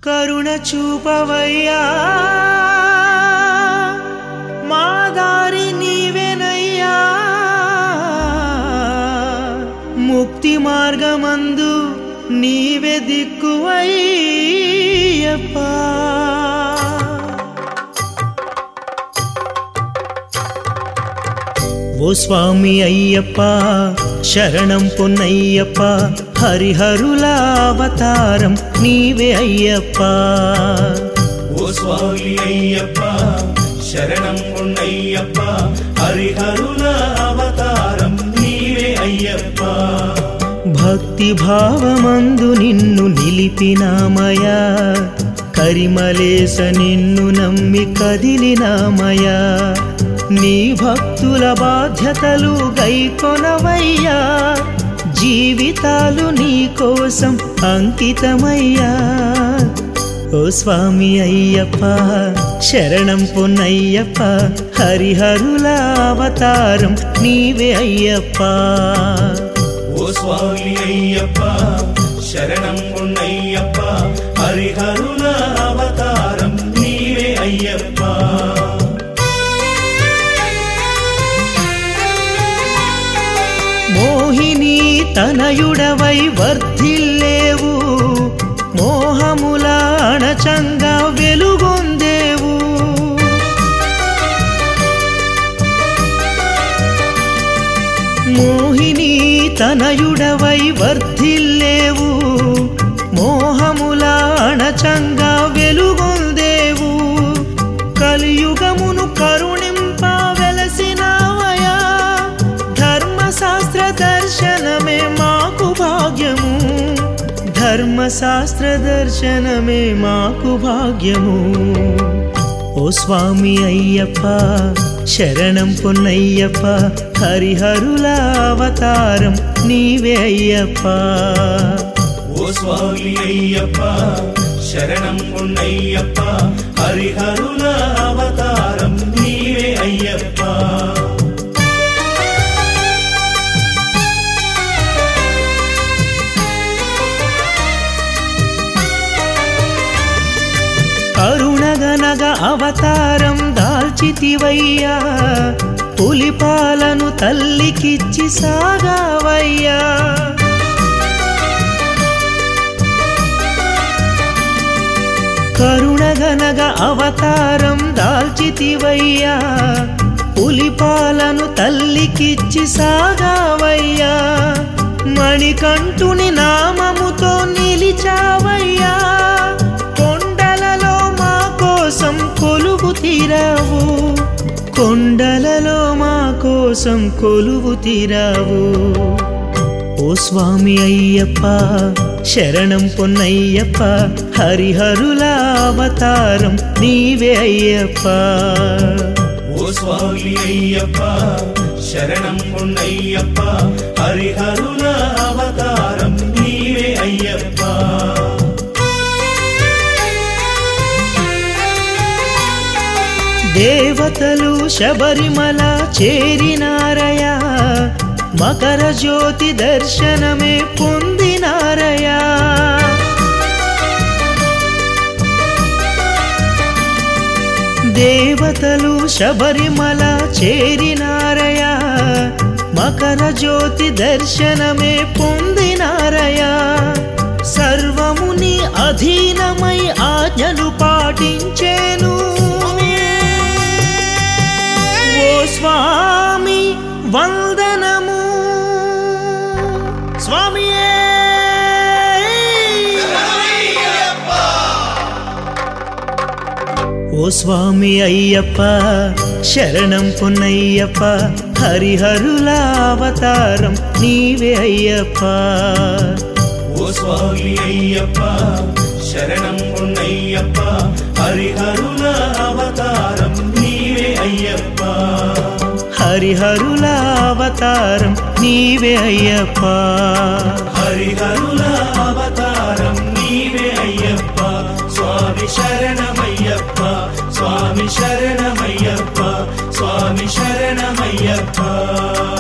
కరుణ చూపవయ్యా మా దారి నీవెనయ్యా ముక్తి మార్గమందు నీవే దిక్కువయ్యప్పా ఓ స్వామి అయ్యప్ప శరణం పొన్నయ్యప్ప హరిహరుల అవతారం నీవే అయ్యప్ప ఓ స్వామి అయ్యప్ప శరణం ఉన్నయ్యప్ప హరిహరుల అవతారం నీవే అయ్యప్ప భక్తి భావమందు నిన్ను నిలిపినామయా కరిమలేస నిన్ను నమ్మి కదిలినామయా నీ భక్తుల బాధ్యతలు గైకొనవయ్యా జీవితాలు నీ కోసం అంకితమయ్యా ఓ స్వామి అయ్యప్ప శరణం పొన్నయ్యప్ప హరిహరుల అవతారం నీవే అయ్యప్ప ఓ స్వామి అయ్యప్ప శరణం ఉన్నయ్యప్ప హరిహరుల అవతారం నీవే అయ్యప్ప మోహిని తనయుడవై వర్ధిల్లేవు మోహముల అణచంగా వెలుగొందేవు మోహిని తనయుడవై వర్ధిల్లేవు మోహముల అణచంగా వెలుగొందేవు కలియుగమును కరుణింప వెలసినవయా ధర్మశాస్త్ర దర్శనమే మాకు భాగ్యము ధర్మశాస్త్ర దర్శనమే మాకు భాగ్యము ఓ స్వామి అయ్యప్ప శరణం పొన్నయ్యప్ప హరిహరుల అవతారం నీవే అయ్యప్ప ఓ స్వామి అయ్యప్ప శరణం ఉన్నయ్యప్ప హరిహరుల అవతారం నీవే అయ్యప్ప కరుణగనగ అవతారం దాల్చితివయ్యా పులిపాలను తల్లికిచ్చి సాగావయ్యా కరుణగనగ అవతారం దాల్చితివయ్యా పులిపాలను తల్లికిచ్చి సాగావయ్యా మణికంఠుని నామముతో నిలిచావయ్యా కొండలలో మా కోసం కొలువు తీరావు కొండలలో మా కోసం కొలువు తీరావు ఓ స్వామి అయ్యప్ప శరణం పొన్నయ్యప్ప హరిహరుల అవతారం నీవే అయ్యప్ప ఓ స్వామి అయ్యప్ప శరణం ఉన్నయ్యప్ప హరిహరుల అవతారం నీవే అయ్యప్ప దేవతలు శబరిమల చేరినారయా మకర జ్యోతి దర్శనమే పొందినారయా దేవతలు శబరిమల చేరినారయా మకర జ్యోతి దర్శనమే పొందినారయా సర్వముని అధీనమై ఆజ్ఞలు పాటించేను ఓ స్వామి వందనము స్వామియే ఓ స్వామి అయ్యప్ప శరణం పొన్నయ్యప్ప హరిహరుల అవతారం నీవే అయ్యప్ప ఓ స్వామి అయ్యప్ప శరణం ఉన్నయ్యప్ప హరిహరుల అవతారం నీవే అయ్యప్ప హరిహరుల అవతారం నీవే అయ్యప్ప హరిహరుల అవతారం నీవే అయ్యప్ప స్వామి శరణమయ్యప్ప స్వామి శరణమయ్యప్ప స్వామి శరణమయ్యప్ప